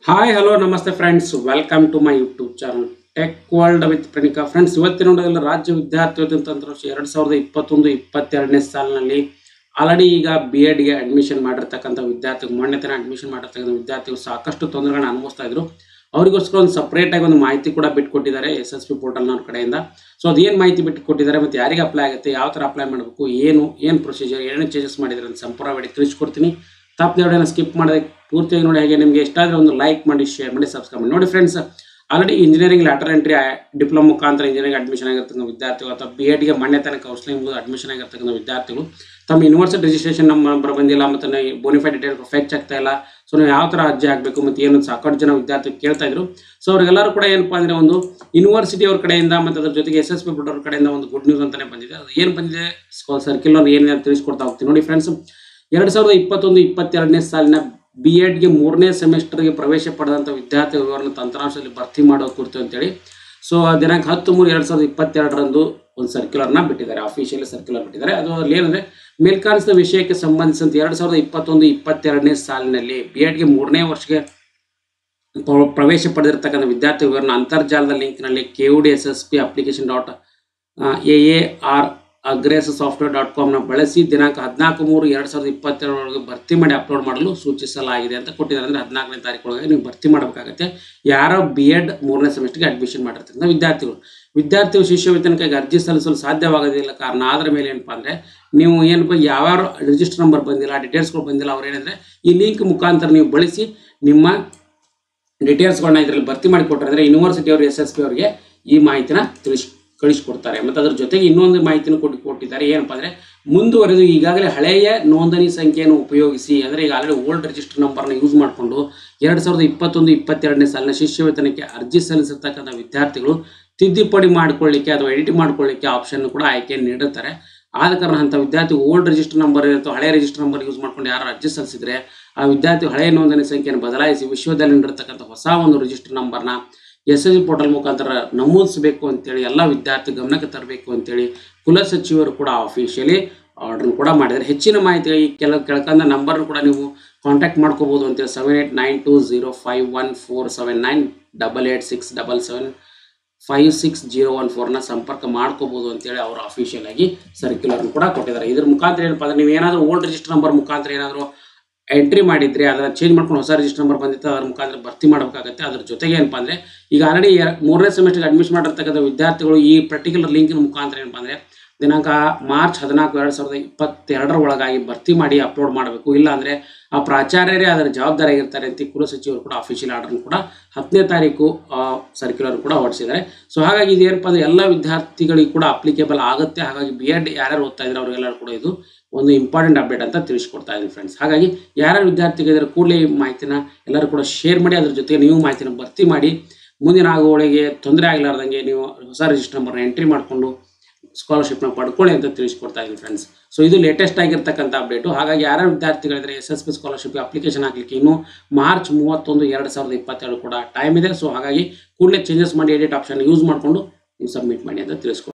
hi hello ನಮಸ್ತೆ friends welcome to my YouTube channel tech world with Pranika friends ಇವತ್ತಿನ ನೋಡೋದಿಲ್ಲ ರಾಜ್ಯ ವಿದ್ಯಾರ್ಥಿ ತಂತ್ರಾಂಶ ಎರಡು ಸಾವಿರದ ಇಪ್ಪತ್ತೊಂದು ಇಪ್ಪತ್ತೆರಡನೇ ಸಾಲಿನಲ್ಲಿ ಆಲ್ರೆಡಿ ಈಗ ಬಿ ಎಡ್ಗೆ ಅಡ್ಮಿಷನ್ ಮಾಡಿರ್ತಕ್ಕಂಥ ವಿದ್ಯಾರ್ಥಿಗಳು ಮೊನ್ನೆ ತನಕ ಅಡ್ಮಿಷನ್ ಮಾಡಿರ್ತಕ್ಕಂಥ ವಿದ್ಯಾರ್ಥಿಗಳು ಸಾಕಷ್ಟು ತೊಂದರೆಗಳನ್ನ ಅನುಭವಿಸ್ತಾ ಇದ್ರು ಅವರಿಗೋಸ್ಕರ ಒಂದು ಸಪ್ರೇಟ್ ಆಗಿ ಒಂದು ಮಾಹಿತಿ ಕೂಡ ಬಿಟ್ಕೊಟ್ಟಿದ್ದಾರೆ ಎಸ್ ಎಸ್ ಪಿ ಪೋರ್ಟಲ್ನವ್ರ ಕಡೆಯಿಂದ ಸೊ ಅದೇನು ಮಾಹಿತಿ ಬಿಟ್ಟು ಕೊಟ್ಟಿದ್ದಾರೆ ಮತ್ತು ಯಾರಿಗೆ ಅಪ್ಲೈ ಆಗುತ್ತೆ ಯಾವ ಥರ ಅಪ್ಲೈ ಮಾಡಬೇಕು ಏನು ಏನು ಪ್ರೊಸೀಜರ್ ಏನೇನು ಚೇಂಜಸ್ ಮಾಡಿದ್ದಾರೆ ಅಂತ ಸಂಪೂರ್ಣವಾಗಿ ತಿಳಿಸ್ಕೊಡ್ತೀನಿ ತಪ್ಪದೆ ವಿಡಿಯೋನ ಸ್ಕಿಪ್ ಮಾಡದೆ ಪೂರ್ತಿಯಾಗಿ ನೋಡಿ ಹಾಗೆ ನಿಮಗೆ ಇಷ್ಟ ಆದರೆ ಒಂದು ಲೈಕ್ ಮಾಡಿ ಶೇರ್ ಮಾಡಿ ಸಬ್ಸ್ಕ್ರೈಬ್ ಮಾಡಿ ನೋಡಿ friends already engineering lateral entry diploma ಮುಖಾಂತರ ಇಂಜಿನಿಯರಿಂಗ್ ಅಡ್ಮಿಷನ್ ಆಗಿರ್ತಕ್ಕಂಥ ವಿದ್ಯಾರ್ಥಿಗಳು ಅಥವಾ ಬಿ ಎಡ್ಗೆ ಮೊನ್ನೆ ತನಕ ಕೌನ್ಸಿಲಿಂಗ್ ಮುಗಿದು ಅಡ್ಮಿಷನ್ ಆಗಿರ್ತಕ್ಕಂಥ ವಿದ್ಯಾರ್ಥಿಗಳು ತಮ್ಮ ಯೂನಿವರ್ಸಿಟಿ ರಿಜಿಸ್ಟ್ರೇಷನ್ ನಂಬರ್ ಬಂದಿಲ್ಲ ಮತ್ತು ಬೋನಿಫೈಡ್ ಡೀಟೇಲ್ ಫೆಚ್ ಆಗ್ತಾ ಇಲ್ಲ ಸೊ ನೀವು ಯಾವ ಥರ ಅರ್ಜಿ ಆಗಬೇಕು ಮತ್ತು ಏನು ಸಾಕಷ್ಟು ಜನ ವಿದ್ಯಾರ್ಥಿಗಳು ಕೇಳ್ತಾ ಇದ್ರು ಸೊ ಅವ್ರಿಗೆಲ್ಲರೂ ಕೂಡ ಏನಪ್ಪಾ ಅಂದರೆ ಒಂದು ಯೂನಿವರ್ಸಿಟಿ ಅವ್ರ ಕಡೆಯಿಂದ ಮತ್ತು ಅದ್ರ ಜೊತೆಗೆ ಎಸ್ ಎಸ್ ಪಿ ಬೋರ್ಡ್ ಅವ್ರ ಕಡೆಯಿಂದ ಒಂದು ಗುಡ್ ನ್ಯೂಸ್ ಅಂತಲೇ ಬಂದಿದೆ ಅದು ಏನು ಬಂದಿದೆ ಸರ್ಕಿಲ್ ಅವ್ರು ಏನೇನು ತಿಳಿಸ್ಕೊಡ್ತಾ ಹೋಗ್ತೀನಿ ನೋಡಿ ಫ್ರೆಂಡ್ಸ್ ಎರಡು ಸಾವಿರದ ಇಪ್ಪತ್ತೊಂದು ಇಪ್ಪತ್ತೆರಡನೇ ಸಾಲಿನ ಬಿ ಎಡ್ಗೆ ಮೂರನೇ ಸೆಮಿಸ್ಟರ್ಗೆ ಪ್ರವೇಶ ಪಡೆದಂಥ ವಿದ್ಯಾರ್ಥಿ ವಿವರನ್ನು ತಂತ್ರಾಂಶದಲ್ಲಿ ಭರ್ತಿ ಮಾಡೋ ಕುರಿತು ಅಂತೇಳಿ ಸೊ ದಿನಾಂಕ ಹತ್ತು ಮೂರು ಎರಡು ಸಾವಿರದ ಇಪ್ಪತ್ತೆರಡರಂದು ಒಂದು ಸರ್ಕ್ಯುಲರ್ನ ಬಿಟ್ಟಿದ್ದಾರೆ ಅಫಿಷಿಯಲಿ ಸರ್ಕ್ಯುಲರ್ ಬಿಟ್ಟಿದ್ದಾರೆ ಅದು ಅಲ್ಲಿ ಏನಂದರೆ ಮೇಲ್ಕಾಣಿಸಿದ ವಿಷಯಕ್ಕೆ ಸಂಬಂಧಿಸಿದಂತೆ ಎರಡು ಸಾವಿರದ ಇಪ್ಪತ್ತೊಂದು ಇಪ್ಪತ್ತೆರಡನೇ ಸಾಲಿನಲ್ಲಿ ಬಿ ಎಡ್ಗೆ ಮೂರನೇ ವರ್ಷಕ್ಕೆ ಪ್ರ- ಪ್ರವೇಶ ಪಡೆದಿರ್ತಕ್ಕಂಥ ವಿದ್ಯಾರ್ಥಿ ವಿವರಣ ಅಂತರ್ಜಾಲದ ಲಿಂಕ್ನಲ್ಲಿ K U D S S P application dot A A R ಅಗ್ರೇಸ್ ಸಾಫ್ಟ್ವೇರ್ ಡಾಟ್ ಕಾಮ್ನ ಬಳಸಿ ದಿನಾಂಕ ಹದಿನಾಲ್ಕು ಮೂರು ಎರಡು ಸಾವಿರದ ಇಪ್ಪತ್ತೆರಡರೊಳಗೆ ಭರ್ತಿ ಮಾಡಿ ಅಪ್ಲೋಡ್ ಮಾಡಲು ಸೂಚಿಸಲಾಗಿದೆ ಅಂತ ಕೊಟ್ಟಿದ್ದಾರೆ ಅಂದರೆ ಹದಿನಾಲ್ಕನೇ ತಾರೀಕು ಒಳಗೆ ನೀವು ಭರ್ತಿ ಮಾಡಬೇಕಾಗತ್ತೆ ಯಾರೋ ಬಿ ಎಡ್ ಮೂರನೇ ಸೆಮಿಸ್ಟರ್ಗೆ ಅಡ್ಮಿಷನ್ ಮಾಡಿರ್ತಕ್ಕಂಥ ವಿದ್ಯಾರ್ಥಿಗಳು ವಿದ್ಯಾರ್ಥಿಗಳು ಶಿಷ್ಯ ವೇತನಕ್ಕಾಗಿ ಅರ್ಜಿ ಸಲ್ಲಿಸಲು ಸಾಧ್ಯವಾಗೋದಿಲ್ಲ ಕಾರಣ ಅದರ ಮೇಲೆ ಏನಪ್ಪ ಅಂದರೆ ನೀವು ಏನಪ್ಪ ಯಾವ್ಯಾವ ರಿಜಿಸ್ಟರ್ ನಂಬರ್ ಬಂದಿಲ್ಲ ಡೀಟೇಲ್ಸ್ಗಳು ಬಂದಿಲ್ಲ ಅವ್ರು ಏನಂದರೆ ಈ ಲಿಂಕ್ ಮುಖಾಂತರ ನೀವು ಬಳಸಿ ನಿಮ್ಮ ಡೀಟೇಲ್ಸ್ಗಳನ್ನ ಇದರಲ್ಲಿ ಭರ್ತಿ ಮಾಡಿ ಕೊಟ್ಟರೆ ಅಂದರೆ ಯೂನಿವರ್ಸಿಟಿ ಅವರು ಎಸ್ ಎಸ್ ಪಿ ಅವರಿಗೆ ಈ ಮಾಹಿತಿನ ತಿಳಿಸ್ ಕಳಿಸ್ಕೊಡ್ತಾರೆ ಮತ್ತು ಅದ್ರ ಜೊತೆಗೆ ಇನ್ನೊಂದು ಮಾಹಿತಿನೂ ಕೊಟ್ಟು ಕೊಟ್ಟಿದ್ದಾರೆ ಏನಪ್ಪ ಅಂದರೆ ಮುಂದುವರೆದು ಈಗಾಗಲೇ ಹಳೆಯ ನೋಂದಣಿ ಸಂಖ್ಯೆಯನ್ನು ಉಪಯೋಗಿಸಿ ಅಂದರೆ ಈಗ ಆಲ್ರೆಡಿ ಓಲ್ಡ್ ರಿಜಿಸ್ಟರ್ ನಂಬರ್ನ ಯೂಸ್ ಮಾಡಿಕೊಂಡು ಎರಡು ಸಾವಿರದ ಇಪ್ಪತ್ತೊಂದು ಇಪ್ಪತ್ತೆರಡನೇ ಸಾಲಿನ ಶಿಷ್ಯ ವೇತನಕ್ಕೆ ಅರ್ಜಿ ಸಲ್ಲಿಸಿರ್ತಕ್ಕಂಥ ವಿದ್ಯಾರ್ಥಿಗಳು ತಿದ್ದುಪಡಿ ಮಾಡ್ಕೊಳ್ಳಿಕ್ಕೆ ಅಥವಾ ಎಡಿಟ್ ಮಾಡ್ಕೊಳ್ಳಿಕ್ಕೆ ಆಪ್ಷನ್ ಕೂಡ ಆಯ್ಕೆ ನೀಡುತ್ತಾರೆ ಆದ ಕಾರಣ ಅಂಥ ವಿದ್ಯಾರ್ಥಿ ಓಲ್ಡ್ ರಿಜಿಸ್ಟರ್ ನಂಬರ್ ಇರುತ್ತೋ ಹಳೆಯ ರಿಜಿಸ್ಟರ್ ನಂಬರ್ ಯೂಸ್ ಮಾಡ್ಕೊಂಡು ಯಾರು ಅರ್ಜಿ ಸಲ್ಲಿಸಿದ್ರೆ ಆ ವಿದ್ಯಾರ್ಥಿ ಹಳೆಯ ನೋಂದಣಿ ಸಂಖ್ಯೆಯನ್ನು ಬದಲಾಯಿಸಿ ವಿಶ್ವದಲ್ಲಿ ನೀಡಿರ್ತಕ್ಕಂಥ ಹೊಸ ಒಂದು ರಿಜಿಸ್ಟರ್ ನಂಬರ್ನ ಎಸ್ ಎಸ್ ಪೋರ್ಟಲ್ ಮುಖಾಂತರ ನಮೂದಿಸಬೇಕು ಅಂತೇಳಿ ಎಲ್ಲ ವಿದ್ಯಾರ್ಥಿ ಗಮನಕ್ಕೆ ತರಬೇಕು ಅಂತೇಳಿ ಕುಲಸಚಿವರು ಕೂಡ ಅಫಿಷಿಯಲಿ ಆರ್ಡರ್ ಕೂಡ ಮಾಡಿದ್ದಾರೆ ಹೆಚ್ಚಿನ ಮಾಹಿತಿ ಈ ಕೆಲ ಕೆಳಕಂದ ನಂಬರ್ ಕೂಡ ನೀವು ಕಾಂಟ್ಯಾಕ್ಟ್ ಮಾಡ್ಕೋಬೋದು ಅಂತೇಳಿ seven eight nine two zero five one four seven nine double eight six double seven five six zero one ಫೋರ್ನ ಸಂಪರ್ಕ ಮಾಡ್ಕೋಬೋದು ಅಂತೇಳಿ ಅವರು ಅಫಿಷಿಯಲ್ ಆಗಿ ಸರ್ಕ್ಯುಲರ್ ಕೂಡ ಕೊಟ್ಟಿದ್ದಾರೆ ಇದ್ರ ಮುಖಾಂತರ ಏನಪ್ಪ ಅಂದ್ರೆ ನೀವು ಏನಾದರೂ ಓಲ್ಡ್ ರಿಜಿಸ್ಟರ್ ನಂಬರ್ ಮುಖಾಂತರ ಏನಾದರೂ ಎಂಟ್ರಿ ಮಾಡಿದ್ರೆ ಅದನ್ನ ಚೇಂಜ್ ಮಾಡ್ಕೊಂಡು ಹೊಸ ರಿಜಿಸ್ಟರ್ ನಂಬರ್ ಬಂದಿತ್ತು ಅದ್ರ ಮುಖಾಂತರ ಭರ್ತಿ ಮಾಡಬೇಕಾಗುತ್ತೆ ಅದ್ರ ಜೊತೆಗೆ ಏನಪ್ಪ ಅಂದರೆ ಈಗ ಆಲ್ರೆಡಿ ಮೂರನೇ ಸೆಮಿಸ್ಟರ್ಗೆ ಅಡ್ಮಿಷನ್ ಮಾಡಿರ್ತಕ್ಕಂಥ ವಿದ್ಯಾರ್ಥಿಗಳು ಈ ಪರ್ಟಿಕ್ಯುಲರ್ ಲಿಂಕಿನ ಮುಖಾಂತರ ಏನಪ್ಪ ಅಂದರೆ ದಿನಾಂಕ ಮಾರ್ಚ್ ಹದಿನಾಲ್ಕು ಎರಡು ಸಾವಿರದ ಇಪ್ಪತ್ತೆರಡರ ಒಳಗಾಗಿ ಭರ್ತಿ ಮಾಡಿ ಅಪ್ಲೋಡ್ ಮಾಡಬೇಕು ಇಲ್ಲ ಅಂದರೆ ಆ ಪ್ರಾಚಾರ್ಯರೇ ಅದರ ಜವಾಬ್ದಾರಿ ಆಗಿರ್ತಾರೆ ಅಂತ ಕುಲಸಚಿವರು ಕೂಡ ಅಫಿಷಿಯಲ್ ಆರ್ಡರ್ ಕೂಡ ಹತ್ತನೇ ತಾರೀಕು ಸರ್ಕ್ಯುಲರ್ ಕೂಡ ಹೊರಡಿಸಿದ್ದಾರೆ ಸೊ ಹಾಗಾಗಿ ಇದೇನಪ್ಪ ಅಂದರೆ ಎಲ್ಲ ವಿದ್ಯಾರ್ಥಿಗಳಿಗೆ ಕೂಡ ಅಪ್ಲಿಕೇಬಲ್ ಆಗುತ್ತೆ ಹಾಗಾಗಿ ಬಿ ಎಡ್ ಯಾರ್ಯಾರು ಓದ್ತಾ ಇದ್ದಾರೆ ಅವರಿಗೆಲ್ಲರೂ ಕೂಡ ಇದು ಒಂದು ಇಂಪಾರ್ಟೆಂಟ್ ಅಪ್ಡೇಟ್ ಅಂತ ತಿಳಿಸ್ಕೊಡ್ತಾ ಇದ್ದೀನಿ ಫ್ರೆಂಡ್ಸ್ ಹಾಗಾಗಿ ಯಾರ್ಯಾರು ವಿದ್ಯಾರ್ಥಿಗಳಿದ್ದಾರೆ ಕೂಡಲೇ ಈ ಮಾಹಿತಿನ ಎಲ್ಲರೂ ಕೂಡ ಶೇರ್ ಮಾಡಿ ಅದ್ರ ಜೊತೆಗೆ ನೀವು ಮಾಹಿತಿನ ಭರ್ತಿ ಮಾಡಿ ಮುಂದಿನ ಆಗುವಳಿಗೆ ತೊಂದರೆ ಆಗಲಾರ್ದಂಗೆ ನೀವು ಹೊಸ ರಿಜಿಸ್ಟರ್ ನಂಬರ್ನ ಎಂಟ್ರಿ ಮಾಡಿಕೊಂಡು ಸ್ಕಾಲರ್ಶಿಪ್ನ ಪಡ್ಕೊಳ್ಳಿ ಅಂತ ತಿಳಿಸ್ಕೊಡ್ತಾ ಇದ್ದೀನಿ ಫ್ರೆಂಡ್ಸ್ ಸೊ ಇದು ಲೇಟೆಸ್ಟ್ ಆಗಿರ್ತಕ್ಕಂಥ ಅಪ್ಡೇಟು ಹಾಗಾಗಿ ಯಾರ್ಯಾರು ವಿದ್ಯಾರ್ಥಿಗಳಿದ್ರೆ S S P scholarship application ಹಾಕಲಿಕ್ಕೆ ಇನ್ನು ಮಾರ್ಚ್ ಮೂವತ್ತೊಂದು ಎರಡು ಸಾವಿರದ ಇಪ್ಪತ್ತೆರಡು ಕೂಡ ಟೈಮ್ ಇದೆ ಸೊ ಹಾಗಾಗಿ ಕೂಡಲೇ ಚೇಂಜಸ್ ಮಾಡಿ ಎಡಿಟ್ ಆಪ್ಷನ್ ಯೂಸ್ ಮಾಡಿಕೊಂಡು ನೀವು ಸಬ್ಮಿಟ್ ಮಾಡಿ ಅಂತ ತಿಳಿಸ್ಕೊಡ್ತೀನಿ